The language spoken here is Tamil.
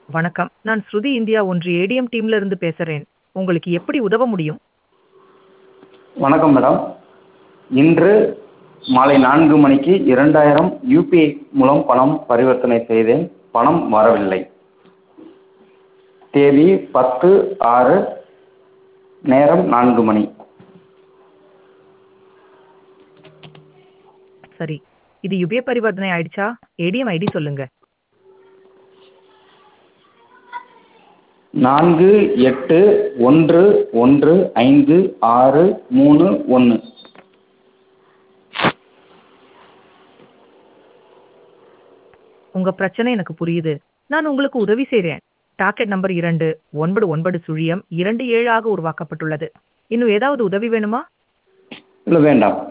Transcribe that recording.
வணக்கம் நான் ஸ்ருதி இந்தியா ஒன்று ஏடிஎம் டீம்ல இருந்து பேசுறேன் உங்களுக்கு எப்படி உதவ முடியும் வணக்கம் மேடம் இன்று மாலை நான்கு மணிக்கு இரண்டாயிரம் யூபிஐ மூலம் பணம் பரிவர்த்தனை செய்தேன் பணம் வரவில்லை தேதி பத்து ஆறு நேரம் நான்கு மணி சரி இது யுபிஐ பரிவர்த்தனை ஆயிடுச்சா ஏடிஎம் ஐடி சொல்லுங்க நான்கு எட்டு ஒன்று ஒன்று ஐந்து ஆறு மூணு ஒன்று உங்க பிரச்சனை எனக்கு புரியுது நான் உங்களுக்கு உதவி செய்றேன் டாக்கெட் நம்பர் இரண்டு ஒன்பது ஒன்பது சுழியம் இரண்டு ஏழாக உருவாக்கப்பட்டுள்ளது இன்னும் ஏதாவது உதவி வேணுமா இல்லை வேண்டாம்